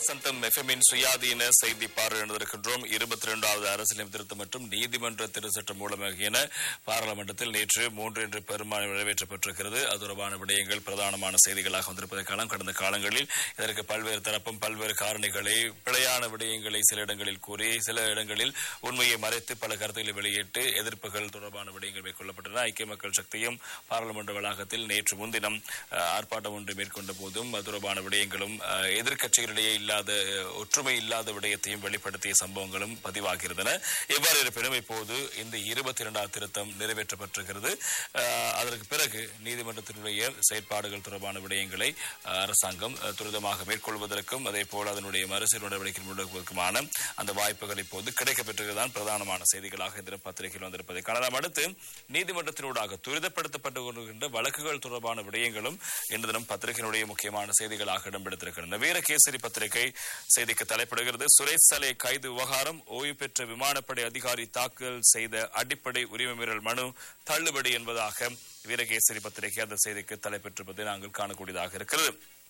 வசந்தம் எஃப்எம்மின் சுயாதீன செய்தி பார்வையிடுகின்றோம் இருபத்தி இரண்டாவது அரசியலமைப்பு திருத்தம் மற்றும் நீதிமன்ற திருச்சட்டம் மூலமாகியன பாராளுமன்றத்தில் நேற்று மூன்று என்று பெரும்பான்மை நிறைவேற்றப்பட்டிருக்கிறது அது தொடர்பான விடயங்கள் பிரதானமான செய்திகளாக வந்திருப்பதை காலம் கடந்த காலங்களில் இதற்கு பல்வேறு தரப்பும் பல்வேறு காரணிகளை பிழையான விடயங்களை சில இடங்களில் கூறி சில இடங்களில் உண்மையை மறைத்து பல கருத்துக்களை வெளியிட்டு எதிர்ப்புகள் தொடர்பான விடயங்கள் மேற்கொள்ளப்பட்டன ஐக்கிய மக்கள் சக்தியும் பாராளுமன்ற வளாகத்தில் நேற்று முன்தினம் அஹ், ஆர்ப்பாட்டம் ஒன்று மேற்கொண்ட போதும் அது தொடர்பான விடயங்களும் அஹ், எதிர்க்கட்சிகளிடையே இல்லாத அஹ், ஒற்றுமை இல்லாத விடயத்தையும் வெளிப்படுத்திய சம்பவங்களும் பதிவாகியிருந்தன எவ்வாறு இருப்பினும் இப்போது இந்த இருபத்தி இரண்டாவது திருத்தம் நிறைவேற்றப்பட்டிருக்கிறது அஹ், அதற்கு பிறகு நீதிமன்றத்தினுடைய செயற்பாடுகள் தொடர்பான விடயங்களை அஹ், அரசாங்கம் அஹ், துரிதமாக மேற்கொள்வதற்கும் அதே போல் அதனுடைய மறுசீர் நடவடிக்கை முன்னெடுப்பதற்குமான அந்த வாய்ப்புகள் இப்போது கிடைக்கப்பெற்றதுதான் பிரதானமான செய்திகளாக இந்த பத்திரிகையில் வந்திருப்பதை காணலாம் அடுத்து நீதிமன்றத்தினூடாக துரிதப்படுத்தப்பட்டு கொண்டிருக்கின்ற வழக்குகள் தொடர்பான விடயங்களும் இன்று தினம் பத்திரிகையினுடைய முக்கியமான செய்திகளாக இடம்பெடுத்திருக்கின்றன வீரகேசரி பத்திரிகை செய்திக்கு தலைப்பிடுகிறது சுரேஷ் சலே கைது விவகாரம் ஓய்வு பெற்ற விமானப்படை அதிகாரி தாக்கல் செய்த அடிப்படை உரிமை மீறல் மனு தள்ளுபடி என்பதாக வீரகேசரி பத்திரிகை அந்த செய்திக்கு தலைப்பெற்றிருப்பதை நாங்கள் காணக்கூடியதாக இருக்கிறது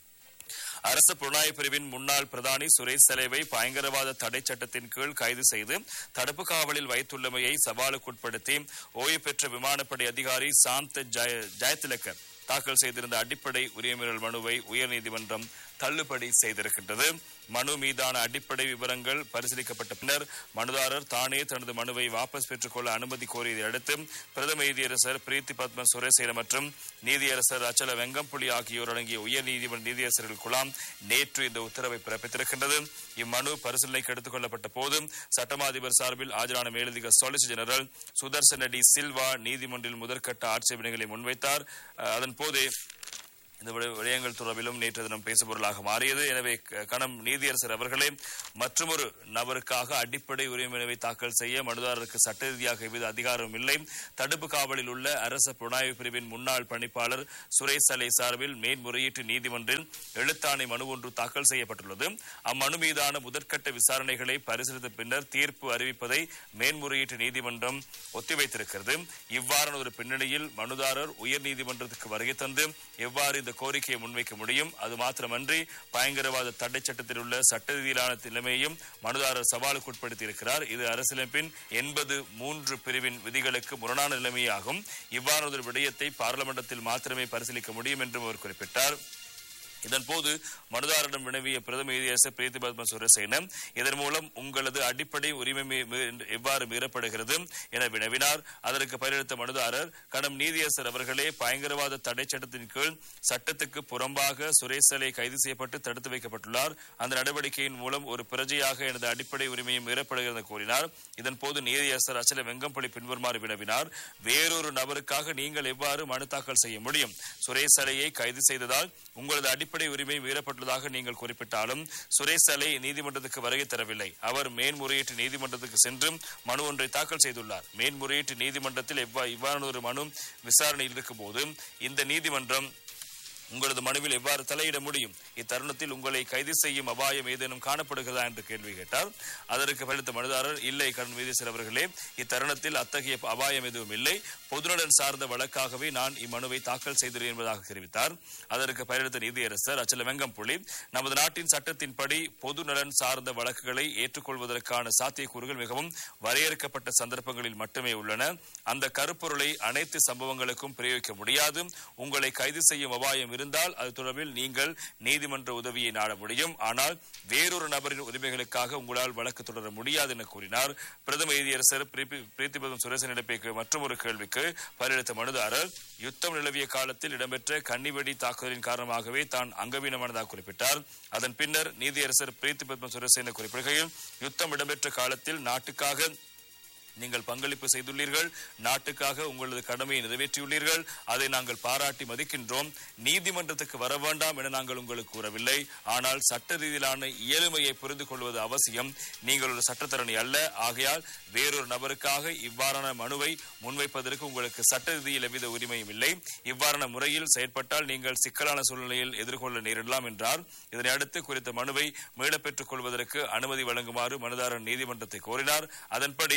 அரசு புலனாய்வு பிரிவின் முன்னாள் பிரதானி சுரேஷ் சலேவை பயங்கரவாத தடை சட்டத்தின் கீழ் கைது செய்து தடுப்பு காவலில் வைத்துள்ளமையை சவாலுக்குட்படுத்தி ஓய்வு பெற்ற விமானப்படை அதிகாரி சாந்த ஜெய- ஜெயதிலக தாக்கல் செய்திருந்த அடிப்படை உரிமையல் மனுவை உயர்நீதிமன்றம் தள்ளுபடி செய்திருக்கின்றது மனு மீதான அடிப்படை விவரங்கள் பரிசீலிக்கப்பட்ட பின்னர் மனுதாரர் தானே தனது மனுவை வாபஸ் பெற்றுக்கொள்ள அனுமதி கோரியதை அடுத்து பிரதம நீதியரசர் பிரீத்தி பத்ம சுரேசேன மற்றும் நீதியரசர் அச்சல வெங்கம்புலி ஆகியோர் அடங்கிய உயர் நீதிமன்ற நீதியரசர்கள் குழாம் நேற்று இந்த உத்தரவை பிறப்பித்திருக்கின்றது இம்மனு பரிசீலனைக்கு எடுத்துக் கொள்ளப்பட்ட போது சட்டமா அதிபர் சார்பில் ஆஜரான மேலதிக சொலிசிட்டர் ஜெனரல் சுதர்சன டி சில்வா நீதிமன்றில் முதற்கட்ட ஆட்சேபனைகளை முன்வைத்தார் அஹ், அதன் போதே இந்த விட- விடயங்கள் தொடர்பிலும் நேற்று தினம் பேசுபொருளாக மாறியது எனவே க- கணம் நீதியரசர் அவர்களே மற்றொரு நபருக்காக அடிப்படை உரிமையை தாக்கல் செய்ய மனுதாரருக்கு சட்ட ரீதியாக எவ்வித அதிகாரமும் இல்லை தடுப்பு காவலில் உள்ள அரச புலனாய்வு பிரிவின் முன்னாள் பணிப்பாளர் சுரேஷ் சலை சார்பில் மேன்முறையீட்டு நீதிமன்றில் எழுத்தாணை மனு ஒன்று தாக்கல் செய்யப்பட்டுள்ளது அம்மனு மீதான முதற்கட்ட விசாரணைகளை பரிசீலித்த பின்னர் தீர்ப்பு அறிவிப்பதை மேன்முறையீட்டு நீதிமன்றம் ஒத்திவைத்திருக்கிறது இவ்வாறான ஒரு பின்னணியில் மனுதாரர் உயர்நீதிமன்றத்துக்கு வருகை தந்து எவ்வாறு இந்த கோரிக்கையை முன்வைக்க முடியும் அது மாத்திரமன்றி பயங்கரவாத தடை சட்டத்தில் உள்ள சட்ட ரீதியிலான நிலைமையையும் மனுதாரர் சவாலுக்கு இருக்கிறார் இது அரசியலமைப்பின் எண்பது மூன்று பிரிவின் விதிகளுக்கு முரணான நிலைமையாகும் இவ்வாறான ஒரு விடயத்தை பார்லிமெண்டத்தில் மாத்திரமே பரிசீலிக்க முடியும் என்றும் அவர் குறிப்பிட்டார் இதன் போது மனுதாரரிடம் வினவிய பிரதம நீதியரசர் பிரீத்தி பத்ம சுரசேன இதன் மூலம் உங்களது அடிப்படை உரிமை மீ- மீ- எவ்வாறு மீறப்படுகிறது என வினவினார் அதற்கு பதிலளித்த மனுதாரர் கடம் நீதியரசர் அவர்களே பயங்கரவாத தடை சட்டத்தின் கீழ் சட்டத்துக்கு புறம்பாக சுரேசலை கைது செய்யப்பட்டு தடுத்து வைக்கப்பட்டுள்ளார் அந்த நடவடிக்கையின் மூலம் ஒரு பிரஜையாக எனது அடிப்படை உரிமையை மீறப்படுகிறது என கூறினார் இதன் போது நீதியரசர் அச்சல வெங்கம்பள்ளி பின்வருமாறு வினவினார் வேறொரு நபருக்காக நீங்கள் எவ்வாறு மனு தாக்கல் செய்ய முடியும் சுரேஷ் அலையை கைது செய்ததால் உங்களது அடிப்படை உரிமை மீறப்பட்டுள்ளதாக நீங்கள் குறிப்பிட்டாலும் சுரேஷ் அலை நீதிமன்றத்துக்கு வருகை தரவில்லை அவர் மேன்முறையீட்டு நீதிமன்றத்துக்கு சென்று மனு ஒன்றை தாக்கல் செய்துள்ளார் மேன்முறையீட்டு நீதிமன்றத்தில் எவ்வா இவ்வாறான ஒரு மனு விசாரணையில் இருக்கும்போது இந்த நீதிமன்றம் உங்களது மனுவில் எவ்வாறு தலையிட முடியும் இத்தருணத்தில் உங்களை கைது செய்யும் அபாயம் ஏதேனும் காணப்படுகிறதா என்று கேள்வி கேட்டார் அதற்கு பதிலளித்த மனுதாரர் இல்லை கடன் வீதேசர் அவர்களே இத்தருணத்தில் அத்தகைய அபாயம் எதுவும் இல்லை பொதுநலன் சார்ந்த வழக்காகவே நான் இம்மனுவை தாக்கல் செய்துள்ளேன் என்பதாக தெரிவித்தார் அதற்கு பதிலளித்த நீதியரசர் அச்சல வெங்கம்புலி நமது நாட்டின் சட்டத்தின்படி பொதுநலன் சார்ந்த வழக்குகளை ஏற்றுக்கொள்வதற்கான சாத்தியக்கூறுகள் மிகவும் வரையறுக்கப்பட்ட சந்தர்ப்பங்களில் மட்டுமே உள்ளன அந்த கருப்பொருளை அனைத்து சம்பவங்களுக்கும் பிரயோகிக்க முடியாது உங்களை கைது செய்யும் அபாயம் இருந்தால் அது தொடர்பில் நீங்கள் நீதிமன்ற உதவியை நாட முடியும் ஆனால் வேறொரு நபரின் உரிமைகளுக்காக உங்களால் வழக்கு தொடர முடியாது என கூறினார் பிரதம நீதியரசர் பிரீபி- பிரீத்திபதம் சுரேசன் இடப்பேக்கு மற்றொரு கேள்விக்கு பதிலளித்த மனுதாரர் யுத்தம் நிலவிய காலத்தில் இடம்பெற்ற கன்னிவெடி தாக்குதலின் காரணமாகவே தான் அங்கவீனமானதாக குறிப்பிட்டார் அதன் பின்னர் நீதியரசர் பிரீத்தி பத்ம சுரசேன குறிப்பிடுகையில் யுத்தம் இடம்பெற்ற காலத்தில் நாட்டுக்காக நீங்கள் பங்களிப்பு செய்துள்ளீர்கள் நாட்டுக்காக உங்களது கடமையை நிறைவேற்றியுள்ளீர்கள் அதை நாங்கள் பாராட்டி மதிக்கின்றோம் நீதிமன்றத்துக்கு வர வேண்டாம் என நாங்கள் உங்களுக்கு கூறவில்லை ஆனால் சட்ட ரீதியிலான இயலுமையை புரிந்து கொள்வது அவசியம் நீங்கள் ஒரு சட்டத்தரணி அல்ல ஆகையால் வேறொரு நபருக்காக இவ்வாறான மனுவை முன்வைப்பதற்கு உங்களுக்கு சட்ட ரீதியில் எவ்வித உரிமையும் இல்லை இவ்வாறான முறையில் செயற்பட்டால் நீங்கள் சிக்கலான சூழ்நிலையில் எதிர்கொள்ள நேரிடலாம் என்றார் இதனை அடுத்து குறித்த மனுவை மீளப் பெற்றுக் கொள்வதற்கு அனுமதி வழங்குமாறு மனுதாரர் நீதிமன்றத்தை கோரினார் அதன்படி குறித்த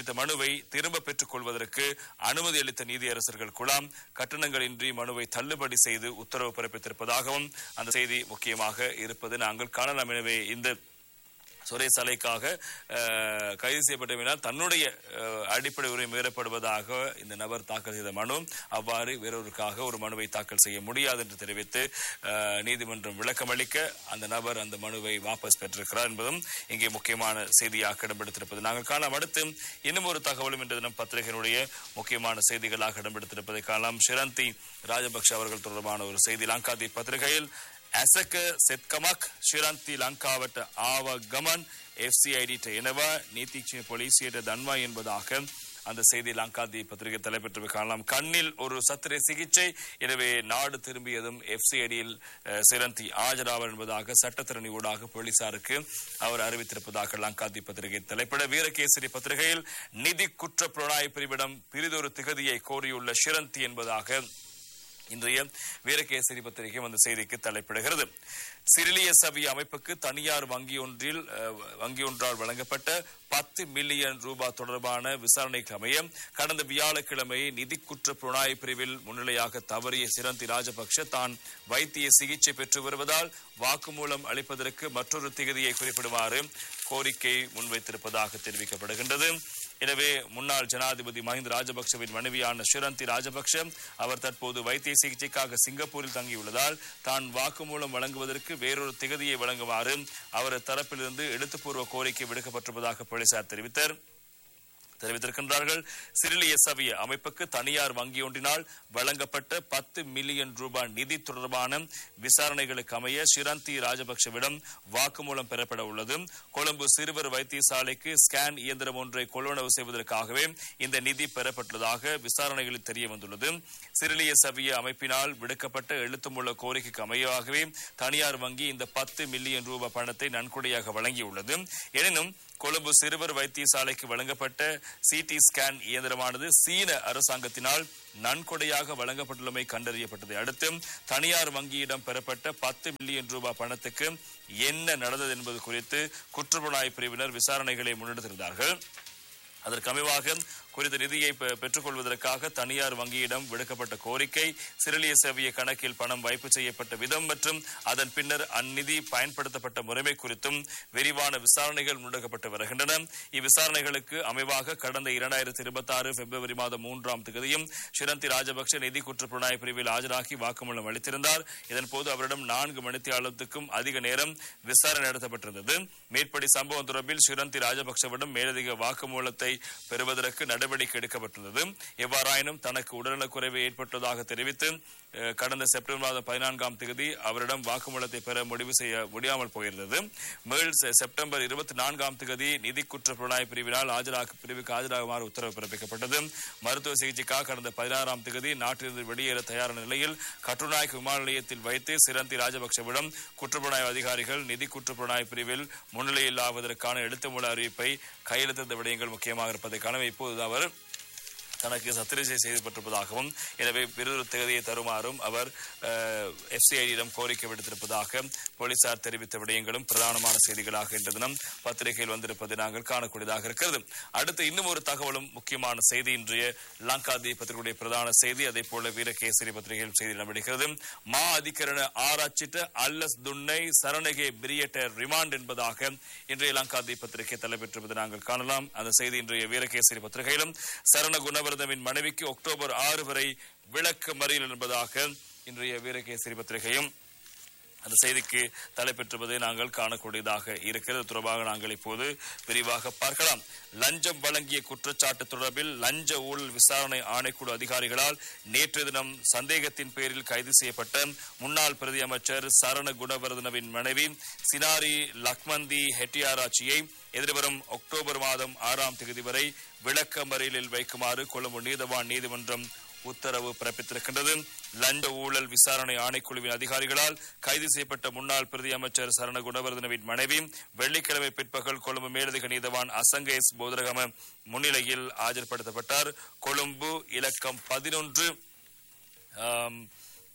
குறித்த மனுவை திரும்ப பெற்றுக் கொள்வதற்கு அனுமதி அளித்த நீதியரசர்கள் குழாம் கட்டணங்களின்றி மனுவை தள்ளுபடி செய்து உத்தரவு பிறப்பித்திருப்பதாகவும் அந்த செய்தி முக்கியமாக இருப்பது நாங்கள் காணலாம் எனவே இந்த சுரேஷ் அலைக்காக அஹ், கைது செய்யப்பட்டவினால் தன்னுடைய அஹ், அடிப்படை உரிமை மீறப்படுவதாக இந்த நபர் தாக்கல் செய்த மனு அவ்வாறு வேறொருக்காக ஒரு மனுவை தாக்கல் செய்ய முடியாது என்று தெரிவித்து அஹ், நீதிமன்றம் விளக்கமளிக்க அந்த நபர் அந்த மனுவை வாபஸ் பெற்றிருக்கிறார் என்பதும் இங்கே முக்கியமான செய்தியாக இடம்பெடுத்திருப்பது நாங்கள் காணலாம் அடுத்து இன்னும் ஒரு தகவலும் இன்று தினம் பத்திரிகையினுடைய முக்கியமான செய்திகளாக இடம்பெடுத்திருப்பதை காணலாம் ஷிரந்தி ராஜபக்ஷ அவர்கள் தொடர்பான ஒரு செய்தி லங்காதி பத்திரிகையில் ඇසක සෙත්කමක් ශිරන්ති ලංකාවට ආව ගමන් FCIDට එනවා நீதிச்சிய போலீசிයට தன்வா என்பதாக அந்த செய்தி லங்காதி பத்திரிகை தலைப்பெற்று காணலாம் கண்ணில் ஒரு சத்திரை சிகிச்சை எனவே நாடு திரும்பியதும் எஃப்சிஐடியில் சிரந்தி ஆஜராவர் என்பதாக சட்டத்திரணி ஊடாக போலீசாருக்கு அவர் அறிவித்திருப்பதாக லங்காதி பத்திரிகை தலைப்பிட வீரகேசரி பத்திரிகையில் நிதி குற்ற புலனாய்வு பிரிவிடம் பிரிதொரு திகதியை கோரியுள்ள ஷிரந்தி என்பதாக இன்றைய வீரகேசரி பத்திரிகை அந்த செய்திக்கு தலைப்பிடுகிறது சிறிலிய சபை அமைப்புக்கு தனியார் வங்கி ஒன்றில் அஹ், வங்கி ஒன்றால் வழங்கப்பட்ட பத்து மில்லியன் ரூபாய் தொடர்பான விசாரணைக்கு அமைய கடந்த வியாழக்கிழமை நிதி குற்ற புலனாய்வு பிரிவில் முன்னிலையாக தவறிய சிரந்தி ராஜபக்ஷ தான் வைத்திய சிகிச்சை பெற்று வருவதால் வாக்குமூலம் அளிப்பதற்கு மற்றொரு திகதியை குறிப்பிடுமாறு கோரிக்கை முன்வைத்திருப்பதாக தெரிவிக்கப்படுகின்றது எனவே முன்னாள் ஜனாதிபதி மஹிந்த ராஜபக்சவின் மனைவியான ஷிரந்தி ராஜபக்ஷ அவர் தற்போது வைத்திய சிகிச்சைக்காக சிங்கப்பூரில் தங்கியுள்ளதால் தான் வாக்குமூலம் வழங்குவதற்கு வேறொரு திகதியை வழங்குமாறு அவரது தரப்பிலிருந்து எழுத்துப்பூர்வ கோரிக்கை விடுக்கப்பட்டிருப்பதாக போலீசார் தெரிவித்தனர் தெரிவித்திருக்கின்றார்கள் சிறிலிய சவிய அமைப்புக்கு தனியார் வங்கி ஒன்றினால் வழங்கப்பட்ட பத்து மில்லியன் ரூபாய் நிதி தொடர்பான விசாரணைகளுக்கு அமைய ஷிரந்தி ராஜபக்சவிடம் வாக்குமூலம் பெறப்பட உள்ளது கொழும்பு சிறுவர் வைத்தியசாலைக்கு ஸ்கேன் இயந்திரம் ஒன்றை கொள்வனவு செய்வதற்காகவே இந்த நிதி பெறப்பட்டுள்ளதாக விசாரணைகளில் தெரிய வந்துள்ளது சிறிலிய சவிய அமைப்பினால் விடுக்கப்பட்ட எழுத்துமுள்ள கோரிக்கைக்கு அமையாகவே தனியார் வங்கி இந்த பத்து மில்லியன் ரூபாய் பணத்தை நன்கொடையாக வழங்கியுள்ளது எனினும் கொழும்பு சிறுவர் வைத்தியசாலைக்கு வழங்கப்பட்ட சிடி ஸ்கேன் இயந்திரமானது சீன அரசாங்கத்தினால் நன்கொடையாக வழங்கப்பட்டுள்ளமை கண்டறியப்பட்டதை அடுத்து தனியார் வங்கியிடம் பெறப்பட்ட பத்து மில்லியன் ரூபாய் பணத்துக்கு என்ன நடந்தது என்பது குறித்து குற்றப்புலனாய்வு பிரிவினர் விசாரணைகளை முன்னெடுத்திருந்தார்கள் அதற்கு அமைவாக குறித்த நிதியை பெ- பெற்றுக்கொள்வதற்காக தனியார் வங்கியிடம் விடுக்கப்பட்ட கோரிக்கை சிறிலிய சேவைய கணக்கில் பணம் வைப்பு செய்யப்பட்ட விதம் மற்றும் அதன் பின்னர் அந்நிதி பயன்படுத்தப்பட்ட முறைமை குறித்தும் விரிவான விசாரணைகள் முன்னெடுக்கப்பட்டு வருகின்றன இவ்விசாரணைகளுக்கு அமைவாக கடந்த இரண்டாயிரத்தி இருபத்தி ஆறு பிப்ரவரி மாதம் மூன்றாம் தேதியும் ஷிரந்தி ராஜபக்ஷ நிதி குற்றப்புலனாய்வு பிரிவில் ஆஜராகி வாக்குமூலம் அளித்திருந்தார் இதன்போது அவரிடம் நான்கு மணித்தியாலத்துக்கும் அதிக நேரம் விசாரணை நடத்தப்பட்டிருந்தது மேற்படி சம்பவம் தொடர்பில் ஷிரந்தி ராஜபக்சவிடம் மேலதிக வாக்குமூலத்தை பெறுவதற்கு நடவடிக்கை எடுக்கப்பட்டுள்ளது எவ்வாறாயினும் தனக்கு உடல்நலக்குறைவு ஏற்பட்டதாக தெரிவித்து அஹ், கடந்த செப்டம்பர் மாதம் பதினான்காம் தேதி அவரிடம் வாக்குமூலத்தை பெற முடிவு செய்ய முடியாமல் போயிருந்தது மேல் செ- செப்டம்பர் இருபத்தி நான்காம் தேதி நிதி குற்ற புலனாய்வு பிரிவினால் ஆஜராக பிரிவுக்கு ஆஜராகுமாறு உத்தரவு பிறப்பிக்கப்பட்டது மருத்துவ சிகிச்சைக்காக கடந்த பதினாறாம் தேதி நாட்டிலிருந்து வெளியேற தயாரான நிலையில் கட்டுநாயக் விமான நிலையத்தில் வைத்து சிரந்தி ராஜபக்சவிடம் குற்றப்புலனாய்வு அதிகாரிகள் நிதி குற்றப்புலனாய்வு பிரிவில் முன்னிலையில் ஆவதற்கான எழுத்துமூல அறிவிப்பை கையெழுத்திருந்த விடயங்கள் முக்கியமாக இருப்பதை காண இப்போது அவர் தனக்கு சத்திரிசை செய்யப்பட்டிருப்பதாகவும் எனவே விருது தேதியை தருமாறும் அவர் எஃப்சிஐடியிடம் கோரிக்கை விடுத்திருப்பதாக போலீசார் தெரிவித்த விடயங்களும் பிரதானமான செய்திகளாக இன்று தினம் பத்திரிகையில் வந்திருப்பதை நாங்கள் காணக்கூடியதாக இருக்கிறது அடுத்து இன்னும் ஒரு தகவலும் முக்கியமான செய்தி இன்றைய லங்கா பத்திரிகையுடைய பிரதான செய்தி அதே போல வீரகேசரி பத்திரிகையில் செய்தி இடம்பெறுகிறது மா அதிகரண ஆராய்ச்சிட்ட அல்லஸ் துண்ணை சரணகே பிரியட்ட ரிமாண்ட் என்பதாக இன்றைய லங்கா பத்திரிகை தலைப்பெற்றிருப்பதை நாங்கள் காணலாம் அந்த செய்தி இன்றைய வீரகேசரி பத்திரிகையிலும் சரண குணவர்தமின் மனைவிக்கு அக்டோபர் ஆறு வரை விளக்கு மறியல் என்பதாக இன்றைய வீரகேசரி பத்திரிகையும் அந்த செய்திக்கு தலைப்பெற்றுவதை நாங்கள் காணக்கூடியதாக இருக்கிறது தொடர்பாக நாங்கள் இப்போது விரிவாக பார்க்கலாம் லஞ்சம் வழங்கிய குற்றச்சாட்டு தொடர்பில் லஞ்ச ஊழல் விசாரணை ஆணைக்குழு அதிகாரிகளால் நேற்று தினம் சந்தேகத்தின் பேரில் கைது செய்யப்பட்ட முன்னாள் பிரதி அமைச்சர் சரண குணவர்தனவின் மனைவி சினாரி லக்மந்தி ஹெட்டியாராச்சியை எதிர்வரும் அக்டோபர் மாதம் ஆறாம் தேதி வரை விளக்க மறியலில் வைக்குமாறு கொழும்பு நீதவான் நீதிமன்றம் உத்தரவு பிறப்பித்திருக்கின்றது லஞ்ச ஊழல் விசாரணை ஆணைக்குழுவின் அதிகாரிகளால் கைது செய்யப்பட்ட முன்னாள் பிரதி அமைச்சர் சரண குணவர்தனவின் மனைவி வெள்ளிக்கிழமை பிற்பகல் கொழும்பு மேலதிக நீதவான் அசங்கேஸ் போதரகம முன்னிலையில் ஆஜர்படுத்தப்பட்டார் கொழும்பு இலக்கம் பதினொன்று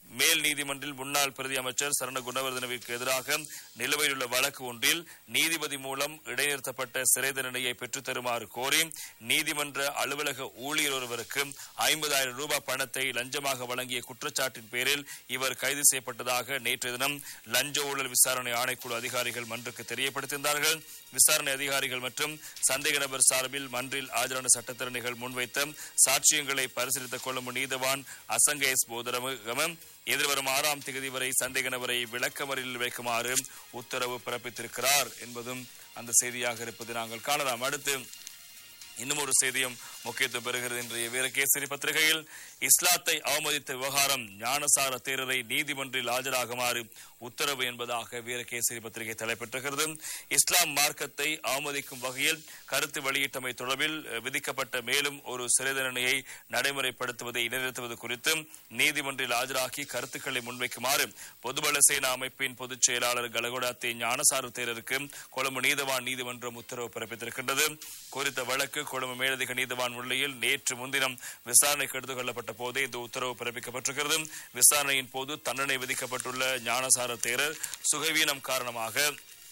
மேல் நீதிமன்றில் முன்னாள் பிரதி அமைச்சர் சரண குணவர்தனவிற்கு எதிராக நிலுவையில் உள்ள வழக்கு ஒன்றில் நீதிபதி மூலம் இடைநிறுத்தப்பட்ட சிறை தண்டனையை பெற்றுத் தருமாறு கோரி நீதிமன்ற அலுவலக ஊழியர் ஒருவருக்கு ஐம்பதாயிரம் ரூபாய் பணத்தை லஞ்சமாக வழங்கிய குற்றச்சாட்டின் பேரில் இவர் கைது செய்யப்பட்டதாக நேற்று தினம் லஞ்ச ஊழல் விசாரணை ஆணைக்குழு அதிகாரிகள் மன்றுக்கு தெரியப்படுத்தியிருந்தார்கள் விசாரணை அதிகாரிகள் மற்றும் சந்தேக நபர் சார்பில் மன்றில் ஆஜரான சட்டத்திறனிகள் முன்வைத்த சாட்சியங்களை பரிசீலித்த கொள்ளும் நீதவான் அசங்கேஸ் போதரமுகம எதிர்வரும் ஆறாம் தேதி வரை சந்தேக நபரை விளக்கமறியலில் வைக்குமாறு உத்தரவு பிறப்பித்திருக்கிறார் என்பதும் அந்த செய்தியாக இருப்பது நாங்கள் காணலாம் அடுத்து இன்னும் ஒரு செய்தியும் முக்கியத்துவம் பெறுகிறது இன்றைய வீரகேசரி பத்திரிகையில் இஸ்லாத்தை அவமதித்த விவகாரம் ஞானசார தேரரை நீதிமன்றில் ஆஜராகுமாறு உத்தரவு என்பதாக வீரகேசரி பத்திரிகை தலைப்பெற்றுகிறது இஸ்லாம் மார்க்கத்தை அவமதிக்கும் வகையில் கருத்து வெளியிட்டமை தொடர்பில் அஹ், விதிக்கப்பட்ட மேலும் ஒரு சிறை தண்டனையை நடைமுறைப்படுத்துவதை இடைநிறுத்துவது குறித்து நீதிமன்றில் ஆஜராகி கருத்துக்களை முன்வைக்குமாறு பொதுபல சேனா அமைப்பின் பொதுச் செயலாளர் கலகோடாத்தே ஞானசார தேரருக்கு கொழும்பு நீதவான் நீதிமன்றம் உத்தரவு பிறப்பித்திருக்கின்றது குறித்த வழக்கு கொழும்பு மேலதிக நீதவான் முன்னிலையில் நேற்று முன்தினம் விசாரணைக்கு எடுத்துக் கொள்ளப்பட்ட போதே இந்த உத்தரவு பிறப்பிக்கப்பட்டிருக்கிறது விசாரணையின் போது தண்டனை விதிக்கப்பட்டுள்ள ஞானசார தேரர் சுகவீனம் காரணமாக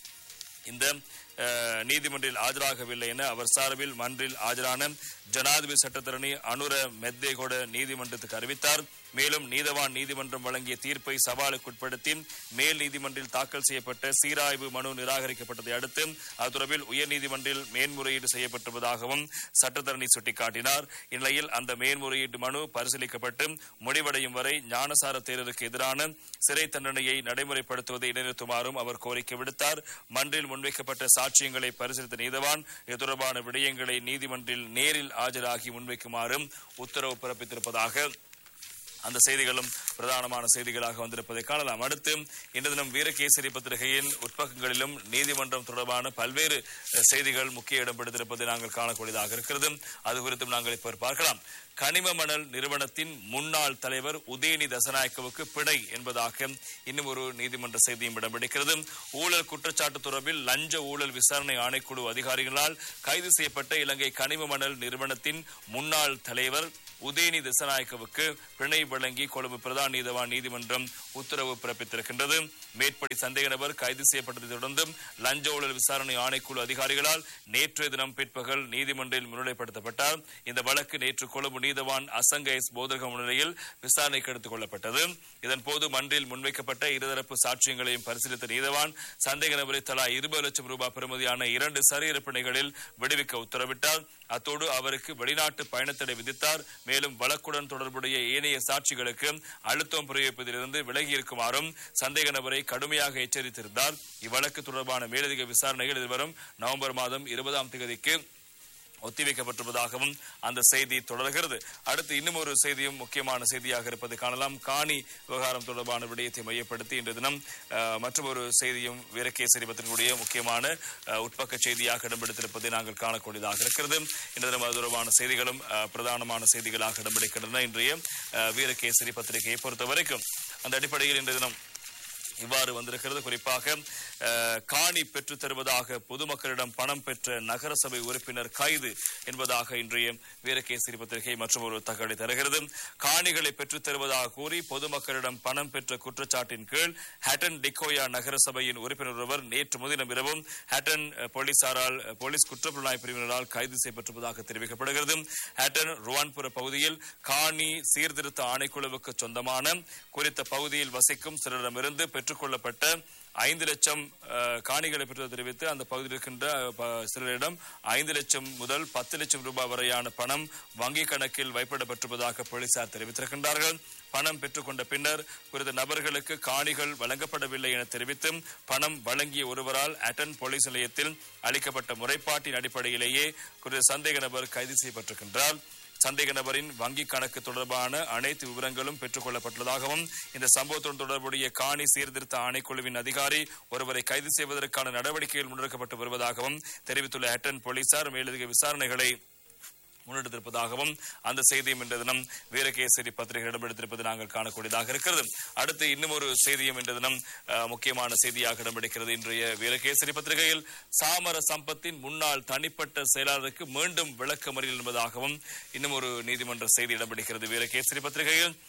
இந்த அஹ், நீதிமன்றில் ஆஜராகவில்லை என அவர் சார்பில் மன்றில் ஆஜரான ஜனாதிபதி சட்டத்தரணி அனுர மெத்தேகொட நீதிமன்றத்துக்கு அறிவித்தார் மேலும் நீதவான் நீதிமன்றம் வழங்கிய தீர்ப்பை சவாலுக்குட்படுத்தி மேல் நீதிமன்றில் தாக்கல் செய்யப்பட்ட சீராய்வு மனு நிராகரிக்கப்பட்டதை அடுத்து அது தொடர்பில் உயர்நீதிமன்றில் மேன்முறையீடு செய்யப்பட்டிருப்பதாகவும் சட்டத்தரணி சுட்டிக்காட்டினார் இந்நிலையில் அந்த மேன்முறையீட்டு மனு பரிசீலிக்கப்பட்டு முடிவடையும் வரை ஞானசார தேரருக்கு எதிரான சிறை தண்டனையை நடைமுறைப்படுத்துவதை இடைநிறுத்துமாறும் அவர் கோரிக்கை விடுத்தார் மன்றில் முன்வைக்கப்பட்ட சாட்சியங்களை பரிசீலித்த நீதவான் இது தொடர்பான விடயங்களை நீதிமன்றில் நேரில் ஆஜராகி முன்வைக்குமாறும் உத்தரவு பிறப்பித்திருப்பதாக அந்த செய்திகளும் பிரதானமான செய்திகளாக வந்திருப்பதை காணலாம் அடுத்து இன்று தினம் வீரகேசரி பத்திரிகையின் உட்பக்கங்களிலும் நீதிமன்றம் தொடர்பான பல்வேறு அஹ், செய்திகள் முக்கிய இடம் பிடித்திருப்பதை நாங்கள் காணக்கூடியதாக இருக்கிறது அது குறித்தும் நாங்கள் இப்ப பார்க்கலாம் கனிம மணல் நிறுவனத்தின் முன்னாள் தலைவர் உதயனி தசநாயக்கவுக்கு பிணை என்பதாக இன்னும் ஒரு நீதிமன்ற செய்தியும் இடம் பிடிக்கிறது ஊழல் குற்றச்சாட்டு தொடர்பில் லஞ்ச ஊழல் விசாரணை ஆணைக்குழு அதிகாரிகளால் கைது செய்யப்பட்ட இலங்கை கனிம மணல் நிறுவனத்தின் முன்னாள் தலைவர் உதயனி திசநாயக்கவுக்கு பிணை வழங்கி கொழும்பு பிரதான நீதவான் நீதிமன்றம் உத்தரவு பிறப்பித்திருக்கின்றது மேற்படி சந்தேக நபர் கைது செய்யப்பட்டதை தொடர்ந்து லஞ்ச ஊழல் விசாரணை ஆணைக்குழு அதிகாரிகளால் நேற்றைய தினம் பிற்பகல் நீதிமன்றில் முன்னிலைப்படுத்தப்பட்டார் இந்த வழக்கு நேற்று கொழும்பு நீதவான் அசங்க எஸ் போதகம் முன்னிலையில் விசாரணைக்கு எடுத்துக் கொள்ளப்பட்டது இதன்போது மன்றில் முன்வைக்கப்பட்ட இருதரப்பு சாட்சியங்களையும் பரிசீலித்த நீதவான் சந்தேக நபரை தலா இருபது லட்சம் ரூபாய் பெறுமதியான இரண்டு சரீர பிணைகளில் விடுவிக்க உத்தரவிட்டார் அத்தோடு அவருக்கு வெளிநாட்டு பயணத்தடை விதித்தார் மேலும் வழக்குடன் தொடர்புடைய ஏனைய சாட்சிகளுக்கு அழுத்தம் பிரயோகிப்பதிலிருந்து விலகி இருக்குமாறும் சந்தேக நபரை கடுமையாக எச்சரித்திருந்தார் இவ்வழக்கு தொடர்பான மேலதிக விசாரணைகள் எதிர்வரும் நவம்பர் மாதம் இருபதாம் தேதிக்கு ஒத்திவைக்கப்பட்டிருப்பதாகவும் அந்த செய்தி தொடர்கிறது அடுத்து இன்னும் ஒரு செய்தியும் முக்கியமான செய்தியாக இருப்பது காணலாம் காணி விவகாரம் தொடர்பான விடயத்தை மையப்படுத்தி இன்று தினம் அஹ், மற்றொரு செய்தியும் வீரகேசரி பத்திரிகையுடைய முக்கியமான அஹ், உட்பக்க செய்தியாக இடம்பெடுத்திருப்பதை நாங்கள் காணக்கூடியதாக இருக்கிறது இன்று தினம் அது தொடர்பான செய்திகளும் அஹ், பிரதானமான செய்திகளாக இடம்பெடுக்கின்றன இன்றைய அஹ், வீரகேசரி பத்திரிகையை பொறுத்த வரைக்கும் அந்த அடிப்படையில் இன்று தினம் இவ்வாறு வந்திருக்கிறது குறிப்பாக அஹ், காணி பெற்றுத் தருவதாக பொதுமக்களிடம் பணம் பெற்ற நகரசபை உறுப்பினர் கைது என்பதாக இன்றைய வீரகேசரி பத்திரிகை மற்றும் ஒரு தகவலை தருகிறது காணிகளை பெற்றுத் தருவதாக கூறி பொதுமக்களிடம் பணம் பெற்ற குற்றச்சாட்டின் கீழ் ஹட்டன் டிக்கோயா நகரசபையின் உறுப்பினர் ஒருவர் நேற்று முதினம் இரவும் ஹட்டன் அஹ், போலீசாரால் அஹ், போலீஸ் குற்றப்புலனாய்வு பிரிவினரால் கைது செய்யப்பட்டிருப்பதாக தெரிவிக்கப்படுகிறது ஹட்டன் ருவான்புர பகுதியில் காணி சீர்திருத்த ஆணைக்குழுவுக்கு சொந்தமான குறித்த பகுதியில் வசிக்கும் சிலரிடமிருந்து பெற்றுக்கொள்ளப்பட்ட ஐந்து லட்சம் அஹ், காணிகளை பெற்று தெரிவித்து அந்த பகுதியில் இருக்கின்ற அஹ், ப- சிலரிடம் ஐந்து லட்சம் முதல் பத்து லட்சம் ரூபாய் வரையான பணம் வங்கிக் கணக்கில் வைப்பிடப்பட்டிருப்பதாக போலீசார் தெரிவித்திருக்கின்றார்கள் பணம் பெற்றுக்கொண்ட பின்னர் குறித்த நபர்களுக்கு காணிகள் வழங்கப்படவில்லை என தெரிவித்து பணம் வழங்கிய ஒருவரால் அட்டன் போலீஸ் நிலையத்தில் அளிக்கப்பட்ட முறைப்பாட்டின் அடிப்படையிலேயே குறித்த சந்தேக நபர் கைது செய்யப்பட்டிருக்கின்றார் சந்தேக நபரின் வங்கிக் கணக்கு தொடர்பான அனைத்து விவரங்களும் பெற்றுக் கொள்ளப்பட்டுள்ளதாகவும் இந்த சம்பவத்துடன் தொடர்புடைய காணி சீர்திருத்த ஆணைக்குழுவின் அதிகாரி ஒருவரை கைது செய்வதற்கான நடவடிக்கைகள் முன்னெடுக்கப்பட்டு வருவதாகவும் தெரிவித்துள்ள ஹட்டன் போலீசார் மேலதிக விசாரணைகளை முன்னெடுத்திருப்பதாகவும் அந்த செய்தியும் இன்று தினம் வீரகேசரி பத்திரிகை இடம்பெடுத்திருப்பது நாங்கள் காணக்கூடியதாக இருக்கிறது அடுத்து இன்னும் ஒரு செய்தியும் இன்று தினம் அஹ், முக்கியமான செய்தியாக இடம்பெடுக்கிறது இன்றைய வீரகேசரி பத்திரிகையில் சாமர சம்பத்தின் முன்னாள் தனிப்பட்ட செயலாளருக்கு மீண்டும் விளக்கமறியல் என்பதாகவும் இன்னும் ஒரு நீதிமன்ற செய்தி இடம்பெடுக்கிறது வீரகேசரி பத்திரிகையில்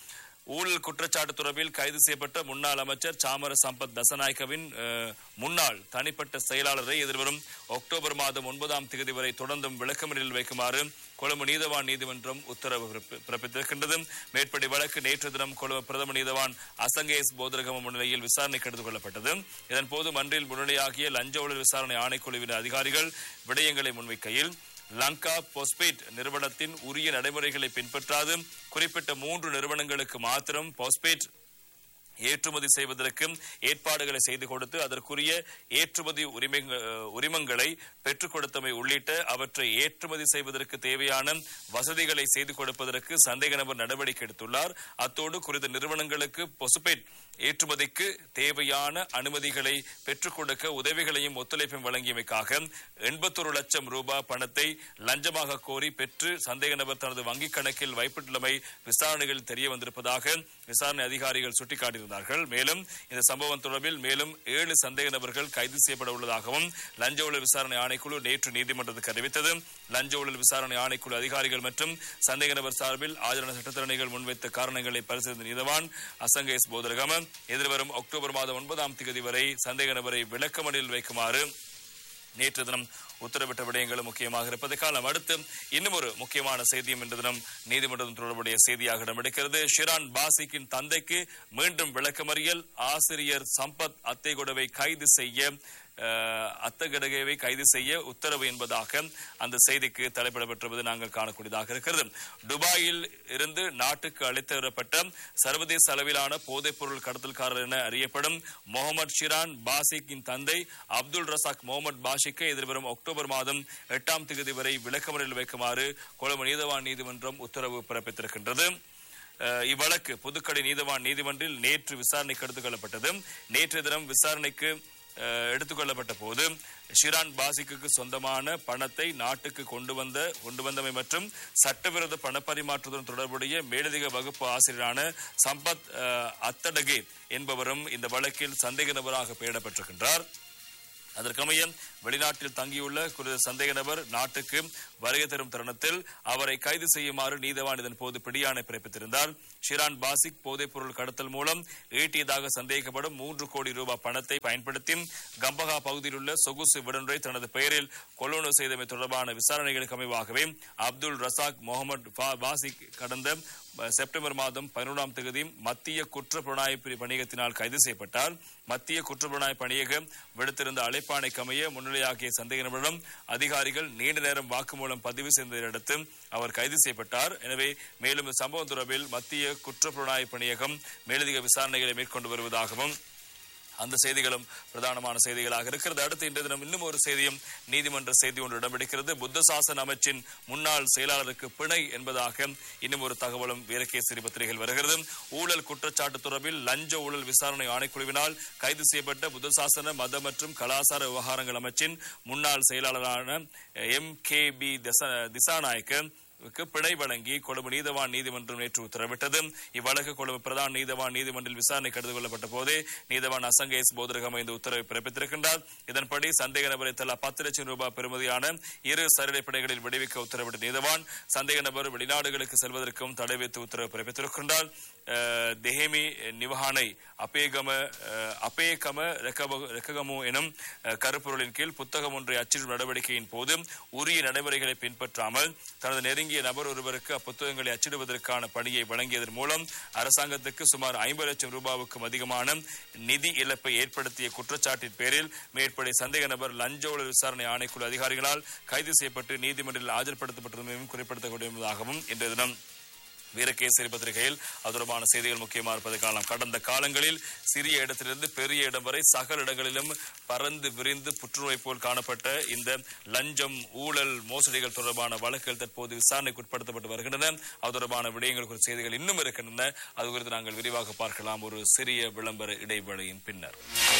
ஊழல் குற்றச்சாட்டு தொடர்பில் கைது செய்யப்பட்ட முன்னாள் அமைச்சர் சாமர சம்பத் தசநாயக்கவின் அஹ், முன்னாள் தனிப்பட்ட செயலாளரை எதிர்வரும் அக்டோபர் மாதம் ஒன்பதாம் தேதி வரை தொடர்ந்தும் விளக்கமறியலில் வைக்குமாறு கொழும்பு நீதவான் நீதிமன்றம் உத்தரவு பிறப்பி- பிறப்பித்திருக்கின்றது மேற்படி வழக்கு நேற்று தினம் கொழும்பு பிரதம நீதவான் அசங்கேஸ் போதரகம முன்னிலையில் விசாரணைக்கு எடுத்துக் கொள்ளப்பட்டது இதன்போது மன்றில் முன்னிலையாகிய லஞ்ச ஊழல் விசாரணை ஆணைக்குழுவின் அதிகாரிகள் விடயங்களை முன்வைக்கையில் லங்கா போஸ்பேட் நிறுவனத்தின் உரிய நடைமுறைகளை பின்பற்றாது குறிப்பிட்ட மூன்று நிறுவனங்களுக்கு மாத்திரம் போஸ்பேட் ஏற்றுமதி செய்வதற்கு ஏற்பாடுகளை செய்து கொடுத்து அதற்குரிய ஏற்றுமதி உரிமை உரிமங்களை பெற்றுக் கொடுத்தமை உள்ளிட்ட அவற்றை ஏற்றுமதி செய்வதற்கு தேவையான வசதிகளை செய்து கொடுப்பதற்கு சந்தேக நபர் நடவடிக்கை எடுத்துள்ளார் அத்தோடு குறித்த நிறுவனங்களுக்கு பொசுபேட் ஏற்றுமதிக்கு தேவையான அனுமதிகளை பெற்றுக் கொடுக்க உதவிகளையும் ஒத்துழைப்பையும் வழங்கியமைக்காக எண்பத்தொரு லட்சம் ரூபாய் பணத்தை லஞ்சமாக கோரி பெற்று சந்தேக நபர் தனது வங்கிக் கணக்கில் வைப்பிட்டுள்ளமை விசாரணைகளில் தெரிய வந்திருப்பதாக விசாரணை அதிகாரிகள் சுட்டிக்காட்டியிருந்தார்கள் மேலும் இந்த சம்பவம் தொடர்பில் மேலும் ஏழு சந்தேக நபர்கள் கைது செய்யப்பட உள்ளதாகவும் லஞ்ச ஊழல் விசாரணை ஆணைக்குழு நேற்று நீதிமன்றத்துக்கு அறிவித்தது லஞ்ச ஊழல் விசாரணை ஆணைக்குழு அதிகாரிகள் மற்றும் சந்தேக நபர் சார்பில் ஆஜரான சட்டத்தரணிகள் முன்வைத்த காரணங்களை பரிசீலித்த நீதவான் அசங்கேஸ் போதரகம எதிர்வரும் அக்டோபர் மாதம் ஒன்பதாம் தேதி வரை சந்தேக நபரை விளக்கமறியலில் வைக்குமாறு நேற்று தினம் உத்தரவிட்ட விடயங்களும் முக்கியமாக இருப்பது காலம் அடுத்து இன்னும் ஒரு முக்கியமான செய்தியும் இன்று தினம் நீதிமன்றம் தொடர்புடைய செய்தியாக இடம்பெடுக்கிறது ஷிரான் பாசிக்கின் தந்தைக்கு மீண்டும் விளக்கமறியல் ஆசிரியர் சம்பத் அத்தைகுடவை கைது செய்ய அஹ், அத்தகடகவை கைது செய்ய உத்தரவு என்பதாக அந்த செய்திக்கு தலைப்பிடப்பட்டிருப்பது நாங்கள் காணக்கூடியதாக இருக்கிறது துபாயில் இருந்து நாட்டுக்கு அழைத்து வரப்பட்ட சர்வதேச அளவிலான போதைப் பொருள் கடத்தல்காரர் என அறியப்படும் முகமது ஷிரான் பாசிக்கின் தந்தை அப்துல் ரசாக் முகமது பாஷிக்கு எதிர்வரும் அக்டோபர் மாதம் எட்டாம் தேதி வரை விளக்கமறியல் வைக்குமாறு கொழும்பு நீதவான் நீதிமன்றம் உத்தரவு பிறப்பித்திருக்கின்றது அஹ், இவ்வழக்கு புதுக்கடை நீதவான் நீதிமன்றில் நேற்று விசாரணைக்கு எடுத்துக் கொள்ளப்பட்டது நேற்று தினம் விசாரணைக்கு அஹ், எடுத்துக்கொள்ளப்பட்ட போது ஷிரான் பாசிக்கு சொந்தமான பணத்தை நாட்டுக்கு கொண்டு வந்த கொண்டு வந்தமை மற்றும் சட்டவிரோத பணப்பரிமாற்றத்துடன் தொடர்புடைய மேலதிக வகுப்பு ஆசிரியரான சம்பத் அஹ், அத்தடகே என்பவரும் இந்த வழக்கில் சந்தேக நபராக பெயரிடப்பட்டிருக்கின்றார் அதற்கமைய வெளிநாட்டில் தங்கியுள்ள குறித்த சந்தேக நபர் நாட்டுக்கு வருகை தரும் தருணத்தில் அவரை கைது செய்யுமாறு நீதவான் இதன் போது பிடியாணை பிறப்பித்திருந்தார் ஷிரான் பாசிக் போதைப் பொருள் கடத்தல் மூலம் ஈட்டியதாக சந்தேகிக்கப்படும் மூன்று கோடி ரூபாய் பணத்தை பயன்படுத்தி கம்பகா பகுதியில் உள்ள சொகுசு விடுமுறை தனது பெயரில் கொள்வனவு செய்தமை தொடர்பான விசாரணைகளுக்கு அமைவாகவே அப்துல் ரசாக் முகமது ஃபா- பாசிக் கடந்த அஹ், செப்டம்பர் மாதம் பதினொன்றாம் தேதி மத்திய குற்ற புலனாய்வு பிரிவு பணியகத்தினால் கைது செய்யப்பட்டார் மத்திய குற்ற புலனாய்வு பணியகம் விடுத்திருந்த அழைப்பாணைக்கு அமைய முன்னிலையாகிய சந்தேக நபரிடம் அதிகாரிகள் நீண்ட நேரம் வாக்குமூலம் பதிவு செய்ததை அடுத்து அவர் கைது செய்யப்பட்டார் எனவே மேலும் இந்த சம்பவம் தொடர்பில் மத்திய குற்ற புலனாய்வு பணியகம் மேலதிக விசாரணைகளை மேற்கொண்டு வருவதாகவும் அந்த செய்திகளும் பிரதானமான செய்திகளாக இருக்கிறது அடுத்து இன்றைய தினம் இன்னும் ஒரு செய்தியும் நீதிமன்ற செய்தி ஒன்று இடம்பெடுக்கிறது புத்த சாசன அமைச்சின் முன்னாள் செயலாளருக்கு பிணை என்பதாக இன்னும் ஒரு தகவலும் வீரகேசரி பத்திரிகையில் வருகிறது ஊழல் குற்றச்சாட்டு தொடர்பில் லஞ்ச ஊழல் விசாரணை ஆணைக்குழுவினால் கைது செய்யப்பட்ட புத்த சாசன மத மற்றும் கலாசார விவகாரங்கள் அமைச்சின் முன்னாள் செயலாளரான எம் கே பி திசாநாயக்க க்கு பிணை வழங்கி கொழும்பு நீதவான் நீதிமன்றம் நேற்று உத்தரவிட்டது இவ்வழக்கு கொழும்பு பிரதான நீதவான் நீதிமன்றில் விசாரணை கருது கொள்ளப்பட்ட போதே நீதவான் அசங்கேஸ் போதரகம் இந்த உத்தரவை பிறப்பித்திருக்கின்றார் இதன்படி சந்தேக நபரை தலா பத்து லட்சம் ரூபாய் பெறுமதியான இரு சரடை பிணைகளில் விடுவிக்க உத்தரவிட்ட நீதவான் சந்தேக நபர் வெளிநாடுகளுக்கு செல்வதற்கும் தடை வைத்து உத்தரவு பிறப்பித்திருக்கின்றார் அஹ், தெஹேமி நிவஹானை அபேகம அஹ், அபேகம ரெக்கப- ரெக்ககமு எனும் அஹ், கருப்பொருளின் கீழ் புத்தகம் ஒன்றை அச்சிடும் நடவடிக்கையின் போது உரிய நடைமுறைகளை பின்பற்றாமல் தனது நெருங்கிய நபர் ஒருவருக்கு அப்புத்தகங்களை அச்சிடுவதற்கான பணியை வழங்கியதன் மூலம் அரசாங்கத்துக்கு சுமார் ஐம்பது லட்சம் ரூபாவுக்கும் அதிகமான நிதி இழப்பை ஏற்படுத்திய குற்றச்சாட்டின் பேரில் மேற்படி சந்தேக நபர் லஞ்ச ஊழல் விசாரணை ஆணைக்குழு அதிகாரிகளால் கைது செய்யப்பட்டு நீதிமன்றில் ஆஜர்படுத்தப்பட்டிருந்ததையும் குறிப்பிடத்தக்கூடியதாகவும் இன்றைய தினம் வீரகேசரி பத்திரிகையில் அது தொடர்பான செய்திகள் முக்கியமாக இருப்பதை காணலாம் கடந்த காலங்களில் சிறிய இடத்திலிருந்து பெரிய இடம் வரை சகல இடங்களிலும் பறந்து விரிந்து புற்றுநோய் போல் காணப்பட்ட இந்த லஞ்சம் ஊழல் மோசடிகள் தொடர்பான வழக்குகள் தற்போது விசாரணைக்கு உட்படுத்தப்பட்டு வருகின்றன அது தொடர்பான விடயங்கள் குறித்த செய்திகள் இன்னும் இருக்கின்றன அது குறித்து நாங்கள் விரிவாக பார்க்கலாம் ஒரு சிறிய விளம்பர இடைவேளையின் பின்னர்